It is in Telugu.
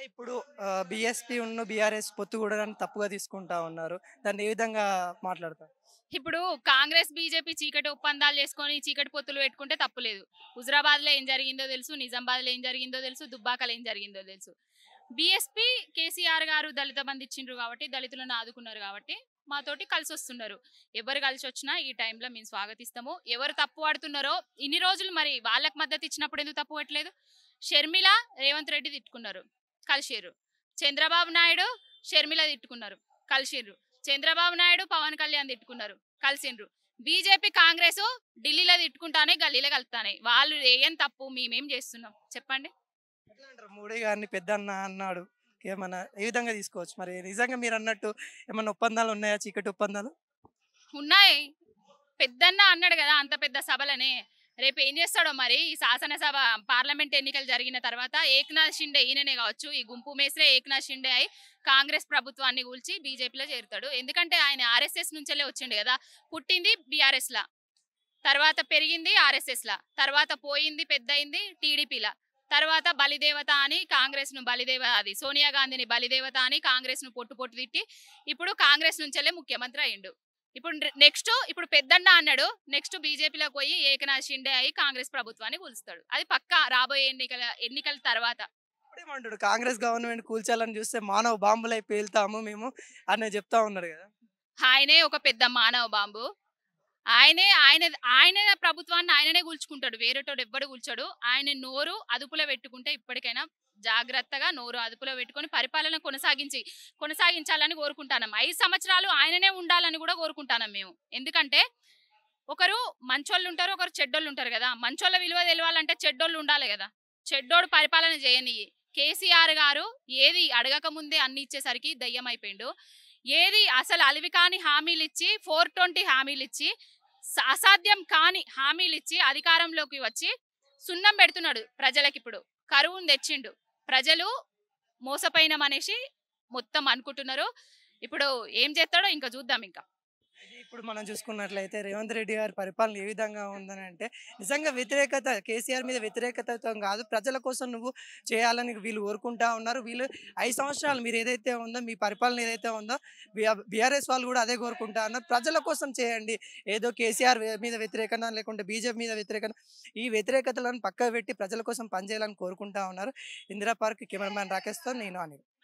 ఇప్పుడు బిఎస్పీ ఉన్న బీఆర్ఎస్ పొత్తు కూడా తప్పుగా తీసుకుంటా ఉన్నారు దాన్ని ఏ విధంగా మాట్లాడతారు ఇప్పుడు కాంగ్రెస్ బీజేపీ చీకటి ఒప్పందాలు చేసుకొని చీకటి పొత్తులు పెట్టుకుంటే తప్పులేదు హుజరాబాద్ లో ఏం జరిగిందో తెలుసు నిజామాబాద్ లో ఏం జరిగిందో తెలుసు దుబ్బాకలో ఏం జరిగిందో తెలుసు బీఎస్పీ కేసీఆర్ గారు దళిత బంధు ఇచ్చిండ్రు కాబట్టి దళితులను ఆదుకున్నారు కాబట్టి మాతోటి కలిసి వస్తున్నారు ఎవరు కలిసి వచ్చినా ఈ టైంలో మేము స్వాగతిస్తాము ఎవరు తప్పు పడుతున్నారో ఇన్ని రోజులు మరి వాళ్ళకి మద్దతు ఇచ్చినప్పుడు ఎందుకు తప్పు పట్టలేదు షర్మిల రేవంత్ రెడ్డి తిట్టుకున్నారు కలిసిర్రు చంద్రబాబు నాయుడు షర్మిల తిట్టుకున్నారు కలిసిర్రు చంద్రబాబు నాయుడు పవన్ కళ్యాణ్ తిట్టుకున్నారు కలిసిండ్రు బీజేపీ కాంగ్రెస్ ఢిల్లీలో తిట్టుకుంటానే గల్లీలో కలుపుతానే వాళ్ళు ఏం తప్పు మేమేం చేస్తున్నాం చెప్పండి ఎట్లా అంటారు మోడీ గారిని పెద్ద అన్న అన్నాడు ఏమన్నా ఏ విధంగా తీసుకోవచ్చు మరి నిజంగా మీరు అన్నట్టు ఏమన్నా ఒప్పందాలు ఉన్నాయా చీకటి ఒప్పందాలు ఉన్నాయి పెద్దన్న అన్నాడు కదా అంత పెద్ద సభలనే రేపు ఏం చేస్తాడో మరి ఈ శాసనసభ పార్లమెంట్ ఎన్నికలు జరిగిన తర్వాత ఏక్నాథ్ షిండే ఈయననే కావచ్చు ఈ గుంపు మేసరే ఏక్నాథ్ షిండే అయి కాంగ్రెస్ ప్రభుత్వాన్ని కూల్చి బీజేపీలో చేరుతాడు ఎందుకంటే ఆయన ఆర్ఎస్ఎస్ నుంచెల్లే వచ్చిండు కదా పుట్టింది బీఆర్ఎస్ లా తర్వాత పెరిగింది ఆర్ఎస్ఎస్ లా తర్వాత పోయింది పెద్దయింది టీడీపీలా తర్వాత బలిదేవత అని కాంగ్రెస్ ను బలిదేవ అది సోనియా గాంధీని బలిదేవత అని కాంగ్రెస్ ను పొట్టు పొట్టు తిట్టి ఇప్పుడు కాంగ్రెస్ నుంచెల్లే ముఖ్యమంత్రి అయ్యిండు ఇప్పుడు నెక్స్ట్ ఇప్పుడు పెద్దన్న అన్నాడు నెక్స్ట్ బీజేపీలోకి పోయి ఏకనాథ్ షిండే అయి కాంగ్రెస్ ప్రభుత్వాన్ని కూలుస్తాడు అది పక్కా రాబోయే ఎన్నికల ఎన్నికల తర్వాత ఇప్పుడేమంటాడు కాంగ్రెస్ గవర్నమెంట్ కూల్చాలని చూస్తే మానవ బాంబులై పేలుతాము మేము అని చెప్తా ఉన్నారు కదా ఆయనే ఒక పెద్ద మానవ బాంబు ఆయనే ఆయన ఆయన ప్రభుత్వాన్ని ఆయననే కూల్చుకుంటాడు వేరేటోడు ఎవ్వడు కూల్చాడు ఆయన నోరు అదుపులో పెట్టుకుంటే ఇప్పటికైనా జాగ్రత్తగా నోరు అదుపులో పెట్టుకొని పరిపాలన కొనసాగించి కొనసాగించాలని కోరుకుంటాం ఐదు సంవత్సరాలు ఆయననే ఉండాలని కూడా కోరుకుంటాం మేము ఎందుకంటే ఒకరు మంచోళ్ళు ఉంటారు ఒకరు చెడ్డోళ్ళు ఉంటారు కదా మంచోళ్ళ విలువ తెలియాలంటే చెడ్డోళ్ళు ఉండాలి కదా చెడ్డోడు పరిపాలన చేయని కేసీఆర్ గారు ఏది అడగక ముందే అన్ని ఇచ్చేసరికి దయ్యం అయిపోయిండు ఏది అసలు అలివి కాని హామీలు ఇచ్చి ఫోర్ ట్వంటీ హామీలు ఇచ్చి స- అసాధ్యం కాని హామీలు ఇచ్చి అధికారంలోకి వచ్చి సున్నం పెడుతున్నాడు ప్రజలకి ఇప్పుడు కరువును తెచ్చిండు ప్రజలు మోసపోయినాం అనేసి మొత్తం అనుకుంటున్నారు ఇప్పుడు ఏం చేస్తాడో ఇంకా చూద్దాం ఇంకా ఇది ఇప్పుడు మనం చూసుకున్నట్లయితే రేవంత్ రెడ్డి గారి పరిపాలన ఏ విధంగా ఉందని అంటే నిజంగా వ్యతిరేకత కేసీఆర్ మీద వ్యతిరేకతతో కాదు ప్రజల కోసం నువ్వు చేయాలని వీళ్ళు కోరుకుంటా ఉన్నారు వీళ్ళు ఐదు సంవత్సరాలు మీరు ఏదైతే ఉందో మీ పరిపాలన ఏదైతే ఉందో బీఆర్ఎస్ వాళ్ళు కూడా అదే కోరుకుంటా ఉన్నారు ప్రజల కోసం చేయండి ఏదో కేసీఆర్ మీద వ్యతిరేకత లేకుంటే బీజేపీ మీద వ్యతిరేకత ఈ వ్యతిరేకతలను పక్క పెట్టి ప్రజల కోసం పనిచేయాలని కోరుకుంటా ఉన్నారు ఇందిరా పార్క్ కెమెరామ్యాన్ రాకేష్తో నేను అని